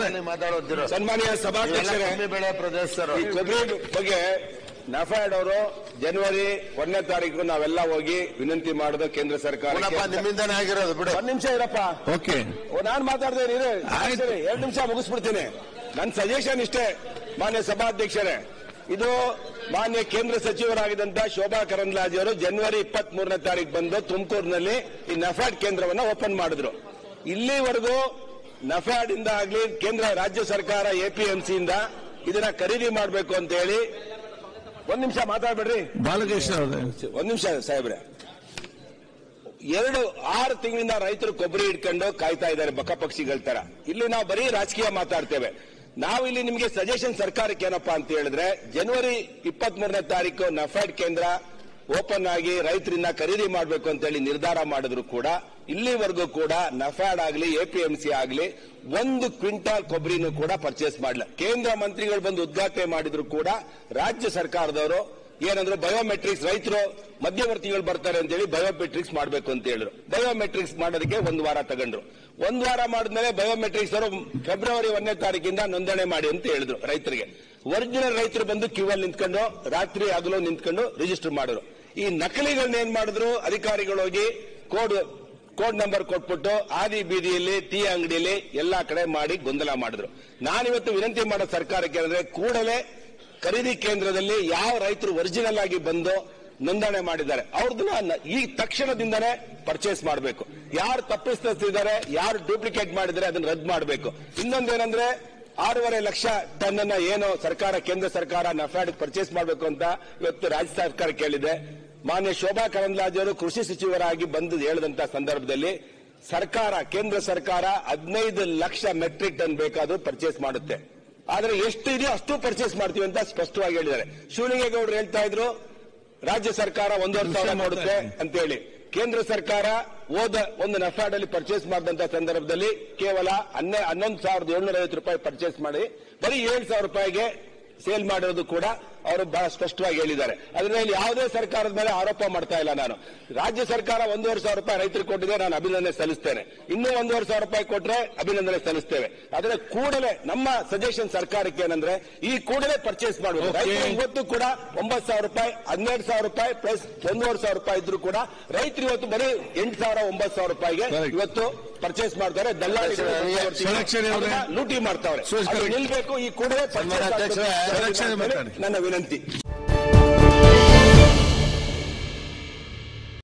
ಮಾತಾಡೋದಿರೋ ಸನ್ಮಾನ್ಯ ಸಭಾಧ್ಯಕ್ಷರೇ ಕಮ್ಮಿ ಬೆಳೆ ಪ್ರದೇಶರು ಈ ಕೊಬ್ಬರಿ ಬಗ್ಗೆ ನಫಾಡ್ ಅವರು ಜನವರಿ ಒಂದನೇ ತಾರೀಕು ನಾವೆಲ್ಲ ಹೋಗಿ ವಿನಂತಿ ಮಾಡಿದ ಕೇಂದ್ರ ಸರ್ಕಾರ ಪುನಃ ನಿಮ್ಮಿಂದನೇ ಆಗಿರೋದು ಬಿಡು ಒಂದ್ ನಿಮಿಷ ಇರಪ್ಪ ಓಕೆ ಓ, ನಾನ್ ಮಾತಾಡ್ದೆ ಇರಿ ಎರಡು ನಿಮಿಷ ಮುಗಿಸ್ಬಿಡ್ತೀನಿ ನನ್ನ ಸಜೆಷನ್ ಇಷ್ಟೇ ಮಾನ್ಯ ಸಭಾಧ್ಯಕ್ಷರೇ ಇದು ಮಾನ್ಯ ಕೇಂದ್ರ ಸಚಿವರಾಗಿದ್ದಂತ ಶೋಭಾ ಕರಂದ್ಲಾಜೆ ಅವರು ಜನವರಿ ಇಪ್ಪತ್ತ್ ಮೂರನೇ ತಾರೀಕು ಬಂದು ತುಮಕೂರಿನಲ್ಲಿ ಈ ನಫಾಡ್ ಕೇಂದ್ರವನ್ನ ಓಪನ್ ಮಾಡಿದ್ರು ಇಲ್ಲಿವರೆಗೂ ನಫಾಡ್ ಇಂದ ಆಗ್ಲಿ ಕೇಂದ್ರ ರಾಜ್ಯ ಸರ್ಕಾರ ಎಪಿಎಂಸಿ ಇಂದ ಇದನ್ನ ಖರೀದಿ ಮಾಡಬೇಕು ಅಂತ ಹೇಳಿ ಒಂದ್ ನಿಮಿಷ ಮಾತಾಡ್ಬೇಡ್ರಿ ಬಾಲಕೃಷ್ಣ ಅವರೇ ಒಂದ್ ನಿಮಿಷ ಸಾಹೇಬ್ರೆ ಎರಡು ಆರು ತಿಂಗಳಿಂದ ರೈತರು ಕೊಬ್ಬರಿ ಇಟ್ಕೊಂಡು ಕಾಯ್ತಾ ಇದ್ದಾರೆ ಬಕ ಪಕ್ಷಿಗಳ ತರ ಇಲ್ಲಿ ನಾವು ಬರೀ ರಾಜಕೀಯ ಮಾತಾಡ್ತೇವೆ ನಾವು ಇಲ್ಲಿ ನಿಮಗೆ ಸಜೆಷನ್ ಸರ್ಕಾರಕ್ಕೆ ಏನಪ್ಪಾ ಅಂತ ಹೇಳಿದ್ರೆ ಜನವರಿ ಇಪ್ಪತ್ತ್ ಮೂರನೇ ತಾರೀಕು ನಫೆಡ್ ಕೇಂದ್ರ ಓಪನ್ ಆಗಿ ರೈತರಿಂದ ಖರೀದಿ ಮಾಡಬೇಕು ಅಂತ ಹೇಳಿ ನಿರ್ಧಾರ ಮಾಡಿದ್ರು ಕೂಡ ಇಲ್ಲಿವರೆಗೂ ಕೂಡ ನಫ್ಯಾಡ್ ಆಗಲಿ ಎಪಿಎಂಸಿ ಆಗಲಿ ಒಂದು ಕ್ವಿಂಟಾಲ್ ಕೊಬ್ಬರಿನೂ ಕೂಡ ಪರ್ಚೇಸ್ ಮಾಡಲ್ಲ ಕೇಂದ್ರ ಮಂತ್ರಿಗಳು ಬಂದು ಉದ್ಘಾಟನೆ ಮಾಡಿದ್ರು ಕೂಡ ರಾಜ್ಯ ಸರ್ಕಾರದವರು ಏನಂದ್ರೆ ಬಯೋಮೆಟ್ರಿಕ್ಸ್ ರೈತರು ಮಧ್ಯವರ್ತಿಗಳು ಬರ್ತಾರೆ ಅಂತ ಹೇಳಿ ಬಯೋಮೆಟ್ರಿಕ್ಸ್ ಮಾಡಬೇಕು ಅಂತ ಹೇಳಿದ್ರು ಬಯೋಮೆಟ್ರಿಕ್ಸ್ ಮಾಡೋದಕ್ಕೆ ಒಂದು ವಾರ ತಗೊಂಡ್ರು ಒಂದ್ ವಾರ ಮಾಡಿದ್ಮೇಲೆ ಬಯೋಮೆಟ್ರಿಕ್ಸ್ ಅವರು ಫೆಬ್ರವರಿ ಒಂದನೇ ತಾರೀಕಿಂದ ನೋಂದಣಿ ಮಾಡಿ ಅಂತ ಹೇಳಿದ್ರು ರೈತರಿಗೆ ಒರಿಜಿನಲ್ ರೈತರು ಬಂದು ಕ್ಯೂ ಅಲ್ಲಿ ನಿಂತ್ಕೊಂಡು ರಾತ್ರಿ ಹಗಲು ನಿಂತ್ಕೊಂಡು ರಿಜಿಸ್ಟರ್ ಮಾಡಿದ್ರು ಈ ನಕಲಿಗಳನ್ನ ಏನ್ ಮಾಡಿದ್ರು ಅಧಿಕಾರಿಗಳು ಹೋಗಿ ಕೋಡ್ ಕೋಡ್ ನಂಬರ್ ಕೊಟ್ಬಿಟ್ಟು ಆದಿ ಬೀದಿಯಲ್ಲಿ ಟೀ ಅಂಗಡಿಯಲ್ಲಿ ಎಲ್ಲಾ ಕಡೆ ಮಾಡಿ ಗೊಂದಲ ಮಾಡಿದ್ರು ನಾನಿವತ್ತು ವಿನಂತಿ ಮಾಡೋ ಸರ್ಕಾರಕ್ಕೆ ಅಂದ್ರೆ ಕೂಡಲೇ ಖರೀದಿ ಕೇಂದ್ರದಲ್ಲಿ ಯಾವ ರೈತರು ಒರಿಜಿನಲ್ ಆಗಿ ಬಂದು ನೋಂದಣಿ ಮಾಡಿದ್ದಾರೆ ಅವ್ರದನ್ನ ಈ ತಕ್ಷಣದಿಂದನೇ ಪರ್ಚೇಸ್ ಮಾಡಬೇಕು ಯಾರು ತಪ್ಪಿಸ್ತಿದ್ದಾರೆ ಯಾರು ಡೂಪ್ಲಿಕೇಟ್ ಮಾಡಿದರೆ ಅದನ್ನ ರದ್ದು ಮಾಡಬೇಕು ಇನ್ನೊಂದೇನಂದ್ರೆ ಆರೂವರೆ ಲಕ್ಷ ಟನ್ ಅನ್ನ ಏನು ಸರ್ಕಾರ ಕೇಂದ್ರ ಸರ್ಕಾರ ನಫ್ಯಾಡ್ ಪರ್ಚೇಸ್ ಮಾಡಬೇಕು ಅಂತ ಇವತ್ತು ರಾಜ್ಯ ಸರ್ಕಾರ ಕೇಳಿದೆ ಮಾನ್ಯ ಶೋಭಾ ಕರಂದ್ಲಾಜೆ ಅವರು ಕೃಷಿ ಸಚಿವರಾಗಿ ಬಂದು ಹೇಳಿದಂತ ಸಂದರ್ಭದಲ್ಲಿ ಸರ್ಕಾರ ಕೇಂದ್ರ ಸರ್ಕಾರ ಹದಿನೈದು ಲಕ್ಷ ಮೆಟ್ರಿಕ್ ಟನ್ ಬೇಕಾದ್ರೂ ಪರ್ಚೇಸ್ ಮಾಡುತ್ತೆ ಆದ್ರೆ ಎಷ್ಟು ಇದೆಯೋ ಅಷ್ಟು ಪರ್ಚೇಸ್ ಮಾಡ್ತೀವಿ ಅಂತ ಸ್ಪಷ್ಟವಾಗಿ ಹೇಳಿದ್ದಾರೆ ಶಿವಲಿಂಗೇಗೌಡರು ಹೇಳ್ತಾ ಇದ್ರು ರಾಜ್ಯ ಸರ್ಕಾರ ಒಂದೂವರೆ ಸಾವಿರ ಮಾಡುತ್ತೆ ಅಂತ ಹೇಳಿ ಕೇಂದ್ರ ಸರ್ಕಾರ ಹೋದ ಒಂದು ನಫಾಡ್ ಅಲ್ಲಿ ಪರ್ಚೇಸ್ ಮಾಡಿದಂತ ಸಂದರ್ಭದಲ್ಲಿ ಕೇವಲ ಹನ್ನೆ ಹನ್ನೊಂದು ಸಾವಿರದ ಏಳ್ನೂರ ಐವತ್ತು ರೂಪಾಯಿ ಪರ್ಚೇಸ್ ಮಾಡಿ ಬರೀ ಏಳು ಸಾವಿರ ರೂಪಾಯಿಗೆ ಸೇಲ್ ಮಾಡಿರೋದು ಕೂಡ ಅವರು ಬಹಳ ಸ್ಪಷ್ಟವಾಗಿ ಹೇಳಿದ್ದಾರೆ ಅದನ್ನ ಇಲ್ಲಿ ಯಾವುದೇ ಸರ್ಕಾರದ ಮೇಲೆ ಆರೋಪ ಮಾಡ್ತಾ ಇಲ್ಲ ನಾನು ರಾಜ್ಯ ಸರ್ಕಾರ ಒಂದೂವರೆ ಸಾವಿರ ರೂಪಾಯಿ ರೈತರಿಗೆ ಕೊಟ್ಟಿದೆ ನಾನು ಅಭಿನಂದನೆ ಸಲ್ಲಿಸ್ತೇನೆ ಇನ್ನೂ ಒಂದೂವರೆ ಸಾವಿರ ರೂಪಾಯಿ ಕೊಟ್ರೆ ಅಭಿನಂದನೆ ಸಲ್ಲಿಸ್ತೇವೆ ಆದ್ರೆ ಕೂಡಲೇ ನಮ್ಮ ಸಜೆಷನ್ ಸರ್ಕಾರಕ್ಕೆ ಏನಂದ್ರೆ ಈ ಕೂಡಲೇ ಪರ್ಚೇಸ್ ಮಾಡಬೇಕು Okay. ರೈತರು ಇವತ್ತು ಕೂಡ ಒಂಬತ್ತು ಸಾವಿರ ರೂಪಾಯಿ ಹನ್ನೆರಡು ಸಾವಿರ ರೂಪಾಯಿ ಪ್ಲಸ್ ಒಂದೂವರೆ ಸಾವಿರ ರೂಪಾಯಿ ಇದ್ರು ಕೂಡ ರೈತರು ಇವತ್ತು ಬರೀ ಎಂಟು ಸಾವಿರ ಒಂಬತ್ತು ಸಾವಿರ ರೂಪಾಯಿಗೆ Correct. ಇವತ್ತು ಪರ್ಚೇಸ್ ಮಾಡ್ತಾರೆ ದಲ್ಲಾಳಿಗಳು ಸುರಕ್ಷಣೆ ಅವರೇ. ಅದನ್ನ ಲೂಟಿ ಮಾಡ್ತಾವ್ರೆ ಸುರಕ್ಷಣೆ. ಅದು ನಿಲ್ಬೇಕು ಈ ಕೂಡಲೇ purchase ಸನ್ಮಾನ್ಯ ಅಧ್ಯಕ್ಷರೇ, ಆಗ್ಬೇಕು. ಸುರಕ್ಷಣೆ ಮಾತಾಡಿ. ನನ್ನ ವಿನಂತಿ